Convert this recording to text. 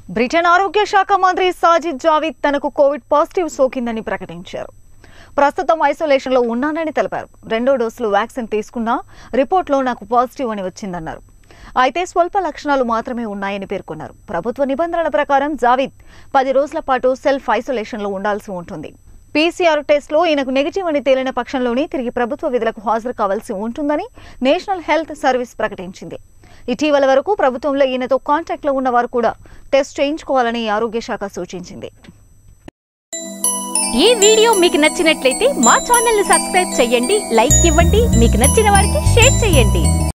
Britain ఆరోగ్య శాఖ మంత్రి సాజిద్ జావిద్ తనకు కోవిడ్ పాజిటివ్ సోకిందని ప్రకటించారు ప్రస్తుతం ఐసోలేషన్లో ఉన్నానని తెలిపారు రెండో డోసులు వ్యాక్సిన్ తీసుకున్నా రిపోర్ట్లో నాకు పాజిటివ్ అని వచ్చిందన్నారు అయితే స్వల్ప లక్షణాలు మాత్రమే ఉన్నాయని పేర్కొన్నారు ప్రభుత్వ నిబంధనల ప్రకారం జావిద్ పది రోజుల పాటు సెల్ఫ్ ఐసోలేషన్లో ఉండాల్సి ఉంటుంది పీసీఆర్ టెస్ట్లో ఈయనకు నెగిటివ్ అని తేలిన పక్షంలోనే తిరిగి ప్రభుత్వ విధులకు హాజరు కావాల్సి ఉంటుందని నేషనల్ హెల్త్ సర్వీస్ ప్రకటించింది ఇటీవల వరకు ప్రభుత్వంలో ఈయనతో కాంటాక్ట్లో ఉన్న వారు కూడా టెస్ట్ చేయించుకోవాలని ఆరోగ్య శాఖ సూచించింది ఈ వీడియో మీకు నచ్చినట్లయితే మా ఛానల్ ని సబ్స్క్రైబ్ చేయండి లైక్ ఇవ్వండి మీకు నచ్చిన వారికి షేర్ చేయండి